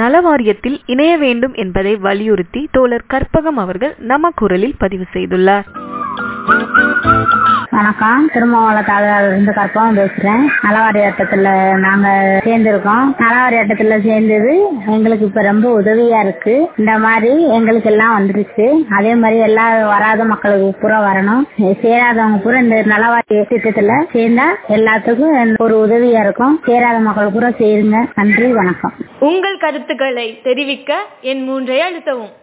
நலவாரியத்தில் இணைய வேண்டும் என்பதை வலியுறுத்தி தோழர் கற்பகம் அவர்கள் நம்ம குரலில் பதிவு செய்துள்ளார் வணக்கம் திருமாவள தாழ்வாளர் இருந்து கற்பகம் பேசுறேன் நலவாரி வட்டத்துல நாங்க சேர்ந்திருக்கோம் நலவாரி வட்டத்துல சேர்ந்தது எங்களுக்கு இப்ப ரொம்ப உதவியா இருக்கு இந்த மாதிரி எங்களுக்கு எல்லாம் வந்துருச்சு அதே மாதிரி எல்லா வராத மக்களுக்கு பூரா வரணும் சேராதவங்க பூரா இந்த நலவாரி திட்டத்துல சேர்ந்தா எல்லாத்துக்கும் ஒரு உதவியா இருக்கும் சேராத மக்கள் பூரா சேருங்க நன்றி வணக்கம் உங்கள் கருத்துக்களை தெரிவிக்க என் மூன்றை அழுத்தவும்